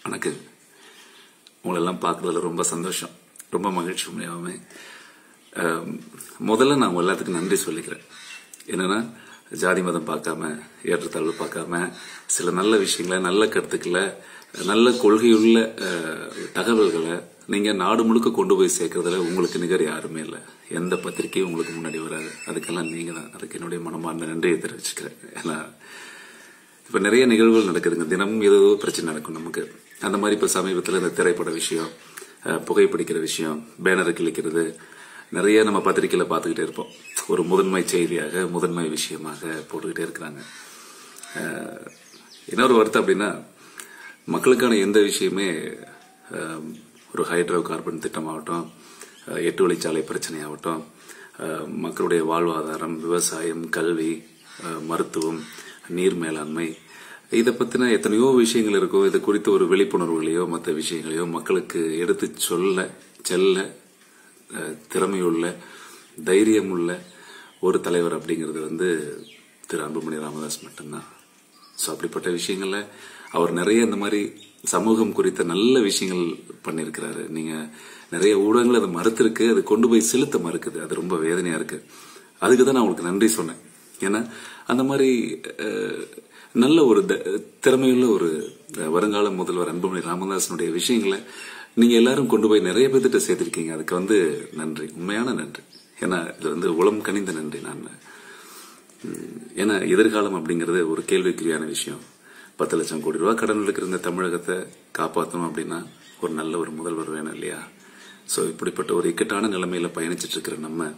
எனக்கு உங்களெல்லாம் பார்க்கறதுல ரொம்ப சந்தோஷம் ரொம்ப மகிழ்ச்சி உண்மையாகவே அஹ், முதல்ல நான் உங்க எல்லாத்துக்கும் நன்றி சொல்லிக்கிறேன் என்னன்னா ஜாதி மதம் பார்க்காம ஏற்றத்தாழ்வு பார்க்காம சில நல்ல விஷயங்களை நல்ல கருத்துக்களை நல்ல கொள்கையுள்ள அஹ், தகவல்களை நீங்க நாடு முழுக்க கொண்டு போய் சேர்க்கறதுல உங்களுக்கு நிகர் யாருமே இல்லை எந்த பத்திரிக்கையும் உங்களுக்கு முன்னாடி வராது அதுக்கெல்லாம் நீங்க தான் அதுக்கு என்னுடைய மனமார்ந்த நன்றியை தெரிவிச்சுக்கிறேன் ஏன்னா இப்ப நிறைய நிகழ்வுகள் நடக்குதுங்க தினமும் ஏதோ பிரச்சனை நடக்கும் நமக்கு அந்த மாதிரி இப்ப சமீபத்துல இந்த திரைப்பட விஷயம் அஹ், புகைப்பிடிக்கிற விஷயம் பேனர் கிழிக்கிறது நிறைய நம்ம பத்திரிக்கையில பார்த்துக்கிட்டே இருப்போம் ஒரு முதன்மை செய்தியாக முதன்மை விஷயமாக போட்டுக்கிட்டே இருக்கிறாங்க அஹ், இன்னொரு வருத்தம் அப்படின்னா மக்களுக்கான எந்த விஷயமே அஹ், ஒரு ஹைட்ரோ கார்பன் திட்டமாகட்டும் அஹ், எட்டு வழிச்சாலை பிரச்சனையாகட்டும் அஹ், மக்களுடைய வாழ்வாதாரம் விவசாயம் கல்வி அஹ், மருத்துவம் நீர் மேலாண்மை இதை பத்தின எத்தனையோ விஷயங்கள் இருக்கோ இது குறித்து ஒரு விழிப்புணர்வுகளையோ மற்ற விஷயங்களையோ மக்களுக்கு எடுத்து சொல்ல செல்ல அஹ், திறமையுள்ள தைரியமுள்ள ஒரு தலைவர் அப்படிங்கிறது வந்து திரு அன்புமணி ராமதாஸ் மட்டும்தான் ஸோ அப்படிப்பட்ட விஷயங்கள்ல அவர் நிறைய இந்த மாதிரி சமூகம் குறித்த நல்ல விஷயங்கள் பண்ணியிருக்கிறாரு நீங்க நிறைய ஊடகங்கள் அதை மறுத்திருக்கு அது கொண்டு போய் செலுத்த மறுக்குது அது ரொம்ப வேதனையா இருக்கு அதுக்கு தான் நான் உங்களுக்கு நன்றி சொன்னேன் ஏன்னா அந்த மாதிரி அஹ், நல்ல ஒரு த- திறமையுள்ள ஒரு அஹ், வருங்கால முதல்வர் அன்புமணி ராமதாசனுடைய விஷயங்களை நீங்க எல்லாரும் கொண்டு போய் நிறைய பேர்த்திட்ட சேர்த்திருக்கீங்க அதுக்கு வந்து நன்றி உண்மையான நன்றி ஏன்னா இது வந்து உளம் கனிந்த நன்றி நான் உம், ஏன்னா எதிர்காலம் அப்படிங்கிறது ஒரு கேள்விக்குறியான விஷயம் பத்து லட்சம் கோடி ரூபாய் கடன் இருக்கிற இந்த தமிழகத்தை காப்பாற்றணும் அப்படின்னா ஒரு நல்ல ஒரு முதல்வர் வேணும் இல்லையா சோ இப்படிப்பட்ட ஒரு இக்கட்டான நிலைமையில பயணிச்சிட்டு இருக்கிற நம்ம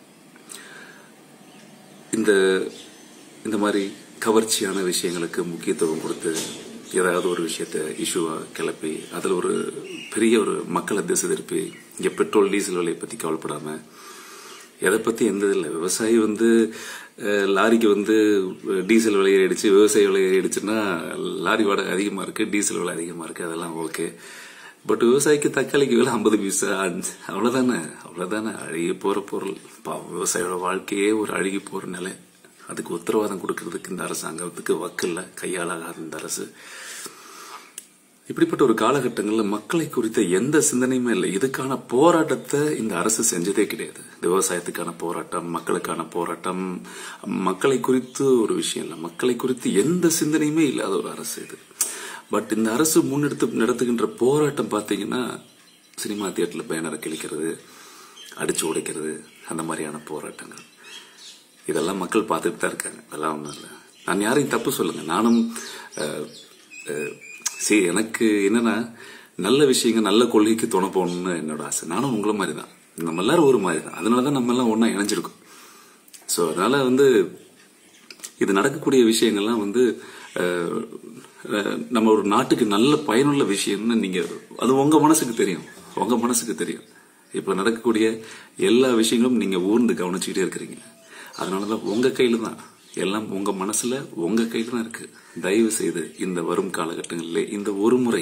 இந்த இந்த மாதிரி கவர்ச்சியான விஷயங்களுக்கு முக்கியத்துவம் கொடுத்து ஏதாவது ஒரு விஷயத்த இஷ்யூவா கிளப்பி அதுல ஒரு பெரிய ஒரு மக்களை திசை திருப்பி இங்க பெட்ரோல் டீசல் விலையை பத்தி கவலைப்படாம எதை பத்தி எந்த இது இல்லை விவசாயி வந்து அஹ், லாரிக்கு வந்து டீசல் விலை ஏறிடுச்சு விவசாய விலை ஏறிடுச்சுன்னா லாரி வாடகை அதிகமா இருக்கு டீசல் விலை அதிகமா இருக்கு அதெல்லாம் ஓகே பட் விவசாயிக்கு தக்காளிக்கு விலை ஐம்பது பைசா அஞ்சு அவ்வளவுதானே அவ்வளவுதானே அழுகி போற பொருள் பாவம் விவசாயியோட வாழ்க்கையே ஒரு அழுகி போற நிலை அதுக்கு உத்தரவாதம் கொடுக்கறதுக்கு இந்த அரசாங்கத்துக்கு வக்கில்ல கையாளாகாத இந்த அரசு இப்படிப்பட்ட ஒரு காலகட்டங்கள்ல மக்களை குறித்த எந்த சிந்தனையுமே இல்லை இதுக்கான போராட்டத்தை இந்த அரசு செஞ்சதே கிடையாது இந்த விவசாயத்துக்கான போராட்டம் மக்களுக்கான போராட்டம் மக்களை குறித்து ஒரு விஷயம் இல்லை மக்களை குறித்து எந்த சிந்தனையுமே இல்லாத ஒரு அரசு இது பட் இந்த அரசு முன்னெடுத்து நடத்துகின்ற போராட்டம் பாத்தீங்கன்னா சினிமா தியேட்டர்ல பேனரை கிழிக்கிறது அடிச்சு உடைக்கிறது அந்த மாதிரியான போராட்டங்கள் இதெல்லாம் மக்கள் பார்த்துட்டு தான் இருக்காங்க அதெல்லாம் ஒண்ணும் இல்லை நான் யாரையும் தப்பு சொல்லுங்க நானும் அஹ், அஹ், சரி எனக்கு என்னன்னா நல்ல விஷயங்கள் நல்ல கொள்கைக்கு துணை போகணும்னு என்னோட ஆசை நானும் உங்களை மாதிரி தான் நம்ம எல்லாரும் ஒரு மாதிரி தான் அதனாலதான் நம்ம எல்லாம் ஒண்ணா இணைஞ்சிருக்கோம் சோ அதனால வந்து இது நடக்கக்கூடிய விஷயங்கள்லாம் வந்து அஹ், அஹ், நம்ம ஒரு நாட்டுக்கு நல்ல பயனுள்ள விஷயம்னு நீங்க அது உங்க மனசுக்கு தெரியும் உங்க மனசுக்கு தெரியும் இப்ப நடக்கக்கூடிய எல்லா விஷயங்களும் நீங்க ஊர்ந்து கவனிச்சுக்கிட்டே இருக்கிறீங்க அதனாலதான் உங்க கையில தான் எல்லாம் உங்க மனசுல உங்க கையில தான் இருக்கு தயவு செய்து இந்த வரும் காலகட்டங்களிலே இந்த ஒரு முறை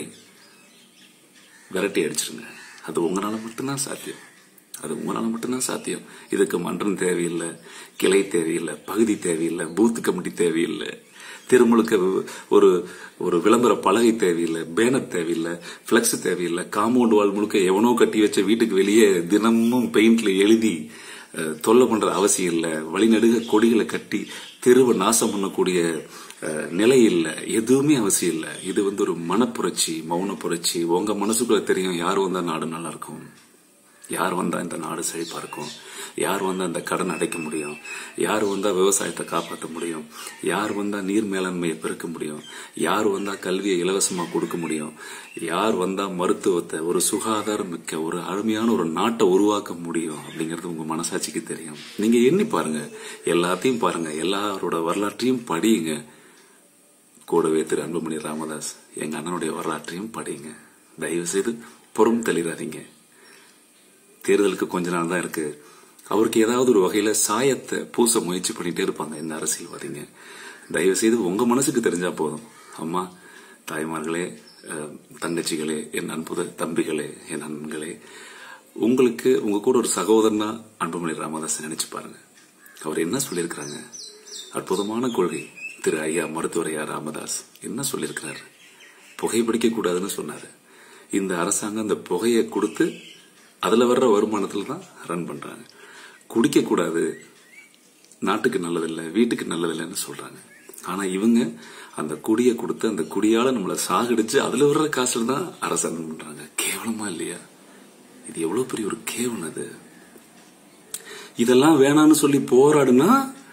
விரட்டி அடிச்சிருங்க அது உங்களால மட்டும்தான் சாத்தியம் அது உங்களால மட்டும்தான் சாத்தியம் இதுக்கு மன்றம் தேவையில்லை கிளை தேவையில்லை பகுதி தேவையில்லை பூத் கமிட்டி தேவையில்லை திருமுழுக்க ஒரு ஒரு விளம்பர பலகை தேவையில்லை பேனர் தேவையில்லை பிளக்ஸ் தேவையில்லை காம்பவுண்ட் வால் முழுக்க எவனோ கட்டி வச்ச வீட்டுக்கு வெளியே தினமும் பெயிண்ட்ல எழுதி அஹ், தொல்லை பண்ற அவசியம் இல்லை வழிநடுக கொடிகளை கட்டி தெருவை நாசம் பண்ணக்கூடிய அஹ், நிலை இல்லை எதுவுமே அவசியம் இல்லை இது வந்து ஒரு மனப்புரட்சி மௌன புரட்சி உங்க மனசுக்குள்ள தெரியும் யார் வந்தா நாடு நல்லா இருக்கும் யார் வந்தா இந்த நாடு செழிப்பா இருக்கும் யார் வந்தா இந்த கடன் அடைக்க முடியும் யார் வந்தா விவசாயத்தை காப்பாற்ற முடியும் யார் வந்தா நீர் மேலாண்மையை பெருக்க முடியும் யார் வந்தா கல்வியை இலவசமா கொடுக்க முடியும் யார் வந்தா மருத்துவத்தை ஒரு சுகாதாரம் மிக்க ஒரு அருமையான ஒரு நாட்டை உருவாக்க முடியும் அப்படிங்கிறது உங்க மனசாட்சிக்கு தெரியும் நீங்க எண்ணி பாருங்க எல்லாத்தையும் பாருங்க எல்லாரோட வரலாற்றையும் படியுங்க கூடவே திரு அன்புமணி ராமதாஸ் எங்க அண்ணனுடைய வரலாற்றையும் படிங்க தயவு செய்து புறம் தெளிராதீங்க தேர்தலுக்கு கொஞ்ச நாள் தான் இருக்கு அவருக்கு ஏதாவது ஒரு வகையில சாயத்தை பூச முயற்சி பண்ணிட்டே இருப்பாங்க இந்த அரசியல்வாதிங்க தயவு செய்து உங்க மனசுக்கு தெரிஞ்சா போதும் அம்மா தாய்மார்களே அஹ், தங்கச்சிகளே என் அன்புத தம்பிகளே என் அண்ணன்களே உங்களுக்கு உங்க கூட ஒரு சகோதரனா அன்புமணி ராமதாஸ் நினைச்சு பாருங்க அவர் என்ன சொல்லியிருக்கிறாங்க அற்புதமான கொள்கை திரு ஐயா மருத்துவர் ஐயா ராமதாஸ் என்ன சொல்லியிருக்கிறாரு புகைப்பிடிக்க கூடாதுன்னு சொன்னாரு இந்த அரசாங்கம் இந்த புகையை கொடுத்து அதுல வர்ற வருமானத்துல தான் ரன் பண்றாங்க குடிக்க கூடாது நாட்டுக்கு நல்லதில்லை வீட்டுக்கு நல்லதில்லைன்னு சொல்றாங்க ஆனா இவங்க அந்த குடியை கொடுத்து அந்த குடியால நம்மளை சாகடிச்சு அதுல வர்ற காசுல தான் அரசாங்கம் பண்றாங்க கேவலமா இல்லையா இது எவ்வளவு பெரிய ஒரு கேவலம் அது இதெல்லாம் வேணாம்னு சொல்லி போராடுனா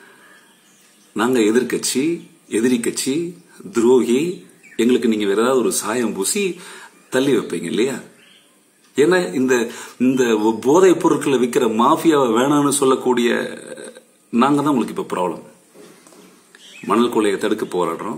நாங்க எதிர்க்கட்சி எதிரி கட்சி துரோகி எங்களுக்கு நீங்க வேற ஏதாவது ஒரு சாயம் பூசி தள்ளி வைப்பீங்க இல்லையா ஏன்னா இந்த இந்த போதைப் பொருட்களை விற்கிற மாஃபியாவை வேணாம்னு சொல்லக்கூடிய நாங்க தான் உங்களுக்கு இப்ப ப்ராப்ளம் மணல் கொள்ளையை தடுக்க போராடுறோம்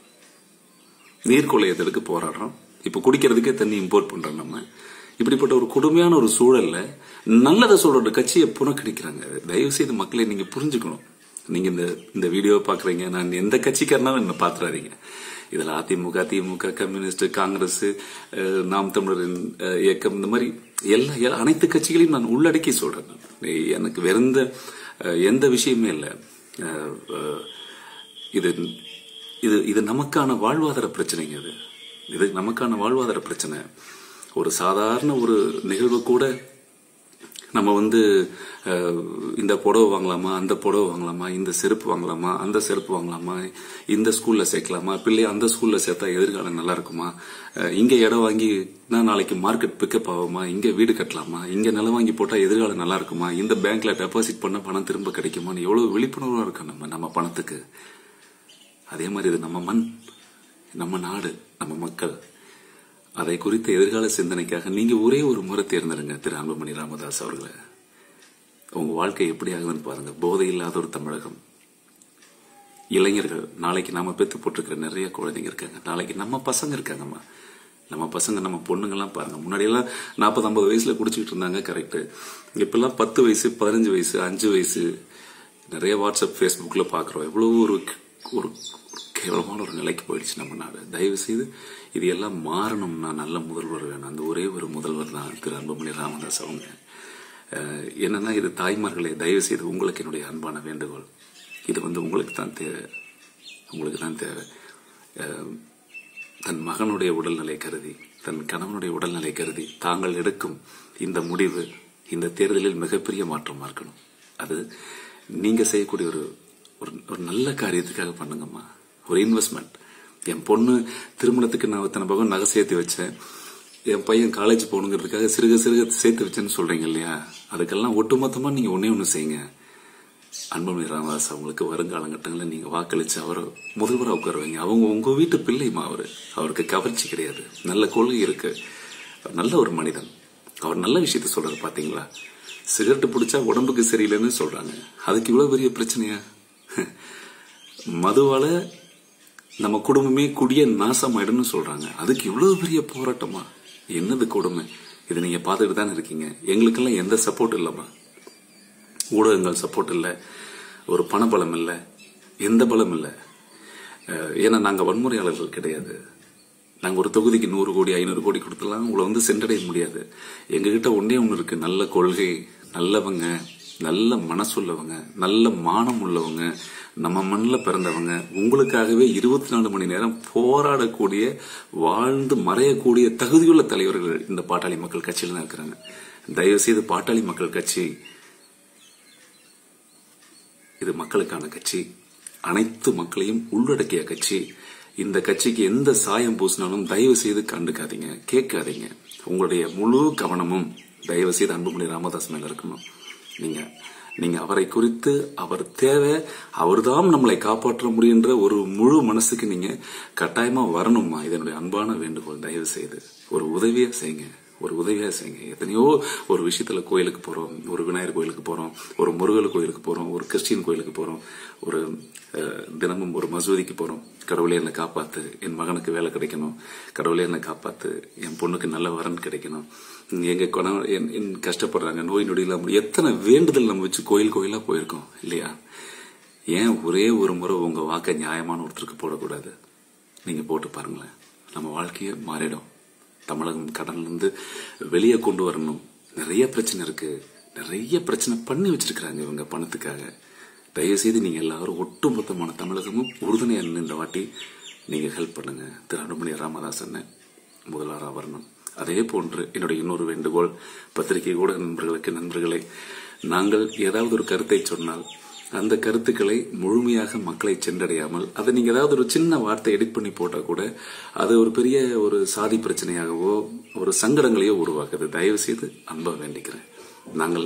நீர் கொள்ளையை தடுக்க போராடுறோம் இப்ப குடிக்கிறதுக்கே தண்ணி இம்போர்ட் பண்றோம் நம்ம இப்படிப்பட்ட ஒரு கொடுமையான ஒரு சூழல்ல நல்லதை சொல்ற கட்சியை புறக்கணிக்கிறாங்க தயவு செய்து மக்களை நீங்க புரிஞ்சுக்கணும் நீங்க இந்த இந்த வீடியோ பாக்குறீங்க நான் எந்த கட்சிக்காரனாலும் என்ன பாத்துறாதீங்க இதுல அதிமுக திமுக கம்யூனிஸ்ட் காங்கிரஸ் அஹ், நாம் தமிழரின் அஹ், இயக்கம் இந்த மாதிரி எல்லா எல்லா- அனைத்து கட்சிகளையும் நான் உள்ளடக்கி சொல்றேன் நான். எனக்கு வேற எந்த அஹ், எந்த விஷயமே இல்லை அஹ், அஹ், இது இது இது நமக்கான வாழ்வாதார பிரச்சனைங்க இது இது நமக்கான வாழ்வாதார பிரச்சனை ஒரு சாதாரண ஒரு நிகழ்வு கூட நம்ம வந்து அஹ், இந்த புடவை வாங்கலாமா அந்த புடவை வாங்கலாமா இந்த செருப்பு வாங்கலாமா அந்த செருப்பு வாங்கலாமா இந்த ஸ்கூல்ல சேர்க்கலாமா பிள்ளை அந்த ஸ்கூல்ல சேர்த்தா எதிர்காலம் நல்லா இருக்குமா அஹ், இங்க இடம் வாங்கி நான் நாளைக்கு மார்க்கெட் பிக்கப் ஆகுமா இங்க வீடு கட்டலாமா இங்க நிலம் வாங்கி போட்டா எதிர்காலம் நல்லா இருக்குமா இந்த பேங்க்ல டெபாசிட் பண்ண பணம் திரும்ப கிடைக்குமான்னு எவ்வளவு விழிப்புணர்வா இருக்கும் நம்ம நம்ம பணத்துக்கு அதே மாதிரி இது நம்ம மண் நம்ம நாடு நம்ம மக்கள் அதை குறித்த எதிர்கால சிந்தனைக்காக நீங்க ஒரே ஒரு முறை தேர்ந்தெடுங்க திரு அன்புமணி ராமதாஸ் அவர்களை உங்க வாழ்க்கை எப்படி ஆகுதுன்னு பாருங்க போதை இல்லாத ஒரு தமிழகம் இளைஞர்கள் நாளைக்கு நாம பெத்து போட்டிருக்கிற நிறைய குழந்தைங்க இருக்காங்க நாளைக்கு நம்ம பசங்க இருக்காங்கம்மா நம்ம பசங்க நம்ம பொண்ணுங்கெல்லாம் பாருங்க முன்னாடி எல்லாம் நாற்பது ஐம்பது வயசுல குடிச்சிட்டு இருந்தாங்க கரெக்ட் இப்பெல்லாம் பத்து வயசு பதினஞ்சு வயசு அஞ்சு வயசு நிறைய வாட்ஸ்அப் ஃபேஸ்புக்ல பாக்குறோம் எவ்வளவு ஒரு ஒரு ஒரு கேவலமான ஒரு நிலைக்கு போயிடுச்சு நம்ம நாடு தயவு செய்து இது எல்லாம் மாறணும்னா நல்ல முதல்வர் வேணும் அந்த ஒரே ஒரு முதல்வர் தான் திரு அன்புமணி ராமதாஸ் அவங்க அஹ், என்னன்னா இது தாய்மார்களே தயவு செய்து உங்களுக்கு என்னுடைய அன்பான வேண்டுகோள் இது வந்து உங்களுக்கு தான் தேவை உங்களுக்கு தான் தேவை அஹ், தன் மகனுடைய உடல்நிலை கருதி தன் கணவனுடைய உடல்நிலை கருதி தாங்கள் எடுக்கும் இந்த முடிவு இந்த தேர்தலில் மிகப்பெரிய மாற்றமா இருக்கணும் அது நீங்க செய்யக்கூடிய ஒரு ஒரு ஒரு நல்ல காரியத்துக்காக பண்ணுங்கம்மா ஒரு இன்வெஸ்ட்மெண்ட் என் பொண்ணு திருமணத்துக்கு நான் இத்தனை பக்கம் நகை சேர்த்து வச்சேன் என் பையன் காலேஜ் போகணுங்கிறதுக்காக சிறுக சிறுக சேர்த்து வச்சேன்னு சொல்றீங்க இல்லையா அதுக்கெல்லாம் ஒட்டுமொத்தமா நீங்க ஒன்னே ஒண்ணு செய்யுங்க அன்புமணி ராமதாஸ் அவங்களுக்கு வருங்காலங்கட்டங்களில் நீங்க வாக்களிச்சு அவரை முதல்வராக உட்கார வைங்க அவங்க உங்க வீட்டு பிள்ளைமா அவரு அவருக்கு கவர்ச்சி கிடையாது நல்ல கொள்கை இருக்கு அவர் நல்ல ஒரு மனிதன் அவர் நல்ல விஷயத்த சொல்றாரு பாத்தீங்களா சிகரெட் பிடிச்சா உடம்புக்கு சரியில்லைன்னு சொல்றாங்க அதுக்கு இவ்வளவு பெரிய பிரச்சனையா மதுவால நம்ம குடும்பமே குடிய நாசமாயிடும்னு சொல்றாங்க அதுக்கு இவ்வளவு பெரிய போராட்டமா என்னது கொடுமை இதை நீங்க பார்த்துட்டு தானே இருக்கீங்க எங்களுக்கெல்லாம் எந்த சப்போர்ட் இல்லம்மா ஊடகங்கள் சப்போர்ட் இல்லை ஒரு பணபலம் இல்லை எந்த பலம் இல்லை அஹ், ஏன்னா நாங்க வன்முறையாளர்கள் கிடையாது நாங்க ஒரு தொகுதிக்கு நூறு கோடி ஐநூறு கோடி கொடுத்தலாம் உங்களை வந்து சென்றடைய முடியாது எங்ககிட்ட ஒன்றே ஒன்று இருக்கு நல்ல கொள்கை நல்லவங்க நல்ல மனசுள்ளவங்க நல்ல மானம் உள்ளவங்க நம்ம மண்ணில் பிறந்தவங்க உங்களுக்காகவே இருபத்தி நாலு மணி நேரம் போராடக்கூடிய வாழ்ந்து மறையக்கூடிய தகுதியுள்ள தலைவர்கள் இந்த பாட்டாளி மக்கள் கட்சியில தான் இருக்கிறாங்க தயவு செய்து பாட்டாளி மக்கள் கட்சி இது மக்களுக்கான கட்சி அனைத்து மக்களையும் உள்ளடக்கிய கட்சி இந்த கட்சிக்கு எந்த சாயம் பூசினாலும் தயவு செய்து கண்டுக்காதீங்க கேட்காதீங்க உங்களுடைய முழு கவனமும் தயவு செய்து அன்புமணி ராமதாஸ் மேல இருக்கணும் நீங்க நீங்க அவரை குறித்து அவர் தேவை அவர்தான் நம்மளை காப்பாற்ற முடியுன்ற ஒரு முழு மனசுக்கு நீங்க கட்டாயமா வரணுமா இதனுடைய அன்பான வேண்டுகோள் தயவு செய்து ஒரு உதவியா செய்யுங்க ஒரு உதவியா செய்யுங்க எத்தனையோ ஒரு விஷயத்துல கோயிலுக்கு போறோம் ஒரு விநாயகர் கோயிலுக்கு போறோம் ஒரு முருகல் கோயிலுக்கு போறோம் ஒரு கிறிஸ்டியன் கோயிலுக்கு போறோம் ஒரு அஹ், தினமும் ஒரு மசூதிக்கு போறோம் கடவுளே என்னை காப்பாத்து என் மகனுக்கு வேலை கிடைக்கணும் கடவுளே என்னை காப்பாத்து என் பொண்ணுக்கு நல்ல வரன் கிடைக்கணும் எங்க கணவன் என்- என் கஷ்டப்படுறாங்க நோய் நொடி இல்லாம எத்தனை வேண்டுதல் நம்ம வச்சு கோயில் கோயிலா போயிருக்கோம் இல்லையா ஏன் ஒரே ஒரு முறை உங்க வாக்க நியாயமான ஒருத்தருக்கு போடக்கூடாது நீங்க போட்டு பாருங்களேன் நம்ம வாழ்க்கையே மாறிடும் தமிழகம் கடன்ல இருந்து வெளியே கொண்டு வரணும் நிறைய பிரச்சனை இருக்கு நிறைய பிரச்சனை பண்ணி வச்சிருக்காங்க இவங்க பணத்துக்காக தயவு செய்து நீங்க எல்லாரும் ஒட்டுமொத்தமான தமிழகமும் உறுதுணையா நின்னு இந்த வாட்டி நீங்க ஹெல்ப் பண்ணுங்க திரு அனுமணி ராமதாசன் முதல்வராக வரணும் அதே போன்று என்னுடைய இன்னொரு வேண்டுகோள் பத்திரிகை ஊடக நண்பர்களுக்கு நண்பர்களே நாங்கள் ஏதாவது ஒரு கருத்தை சொன்னால் அந்த கருத்துக்களை முழுமையாக மக்களை சென்றடையாமல் அதை நீங்க ஏதாவது ஒரு சின்ன வார்த்தை எடிட் பண்ணி போட்டா கூட அது ஒரு பெரிய ஒரு சாதி பிரச்சனையாகவோ ஒரு சங்கடங்களையோ உருவாக்குது தயவு செய்து அன்பா வேண்டிக்கிறேன் நாங்கள்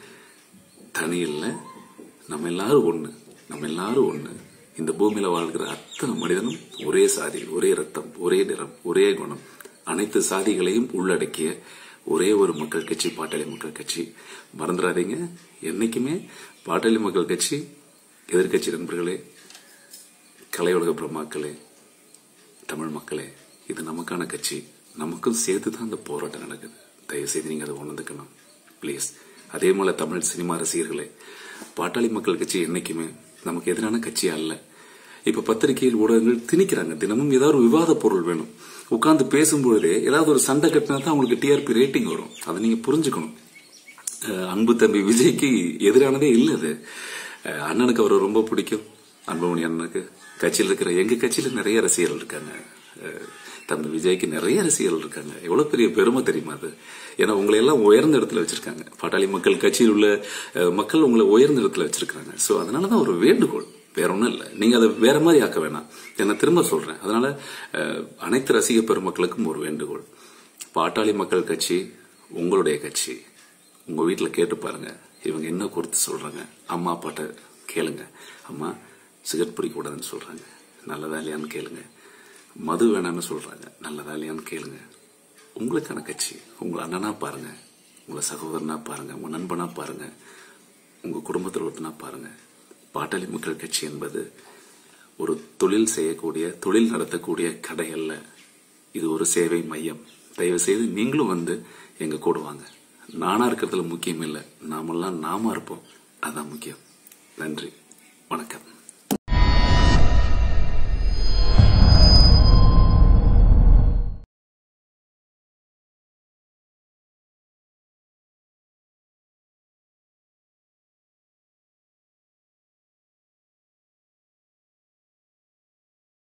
தனி இல்லை நம்ம எல்லாரும் ஒண்ணு நம்ம எல்லாரும் ஒண்ணு இந்த பூமியில வாழ்கிற அத்தனை மனிதனும் ஒரே சாதி ஒரே ரத்தம் ஒரே நிறம் ஒரே குணம் அனைத்து சாதிகளையும் உள்ளடக்கிய ஒரே ஒரு மக்கள் கட்சி பாட்டாளி மக்கள் கட்சி மறந்துடாதீங்க என்னைக்குமே பாட்டாளி மக்கள் கட்சி எதிர்கட்சி நண்பர்களே கலையுலக பிரம்மாக்களே தமிழ் மக்களே இது நமக்கான கட்சி நமக்கும் சேர்த்து தான் இந்த போராட்டம் நடக்குது தயவு செய்து நீங்க அதை உணர்ந்துக்கணும் ப்ளீஸ் அதே போல தமிழ் சினிமா ரசிகர்களே பாட்டாளி மக்கள் கட்சி என்னைக்குமே நமக்கு எதிரான கட்சி அல்ல இப்ப பத்திரிகையில் ஊடகங்கள் திணிக்கிறாங்க தினமும் ஏதாவது ஒரு விவாத பொருள் வேணும் உட்கார்ந்து பேசும்பொழுதே ஏதாவது ஒரு சண்டை கட்டினா தான் உங்களுக்கு டிஆர்பி ரேட்டிங் வரும் அதை நீங்க புரிஞ்சுக்கணும் அஹ் அன்பு தம்பி விஜய்க்கு எதிரானதே இல்லை அது அஹ் அண்ணனுக்கு அவரை ரொம்ப பிடிக்கும் அன்புமணி அண்ணனுக்கு கட்சியில் இருக்கிற எங்க கட்சியில நிறைய ரசிகர்கள் இருக்காங்க அஹ் தம்பி விஜய்க்கு நிறைய ரசிகர்கள் இருக்காங்க எவ்வளவு பெரிய பெருமை தெரியுமா அது ஏன்னா உங்களை எல்லாம் உயர்ந்த இடத்துல வச்சிருக்காங்க பாட்டாளி மக்கள் கட்சியில் உள்ள அஹ், மக்கள் உங்களை உயர்ந்த இடத்துல வச்சிருக்காங்க சோ அதனாலதான் ஒரு வேண்டுகோள் வேற ஒண்ணும் இல்ல நீங்க அதை வேற மாதிரி ஆக்க வேணாம் என்ன திரும்ப சொல்றேன் அதனால அஹ், அனைத்து ரசிக பெருமக்களுக்கும் ஒரு வேண்டுகோள் பாட்டாளி மக்கள் கட்சி உங்களுடைய கட்சி உங்க வீட்டுல கேட்டு பாருங்க இவங்க என்ன கொடுத்து சொல்றாங்க அம்மா அப்பாட்ட கேளுங்க அம்மா சிகரெட் பிடிக்க கூடாதுன்னு சொல்றாங்க நல்லதா இல்லையான்னு கேளுங்க மது வேணாம்னு சொல்றாங்க நல்லதா இல்லையான்னு கேளுங்க உங்களுக்கான கட்சி உங்க அண்ணனா பாருங்க உங்க சகோதரனா பாருங்க உங்க நண்பனா பாருங்க உங்க குடும்பத்தில் ஒருத்தனா பாருங்க பாட்டாளி மக்கள் கட்சி என்பது ஒரு தொழில் செய்யக்கூடிய தொழில் நடத்தக்கூடிய கடை அல்ல இது ஒரு சேவை மையம் தயவு செய்து நீங்களும் வந்து எங்க கூட வாங்க நானா இருக்கிறதுல முக்கியம் இல்லை நாமெல்லாம் நாம இருப்போம் அதான் முக்கியம் நன்றி வணக்கம்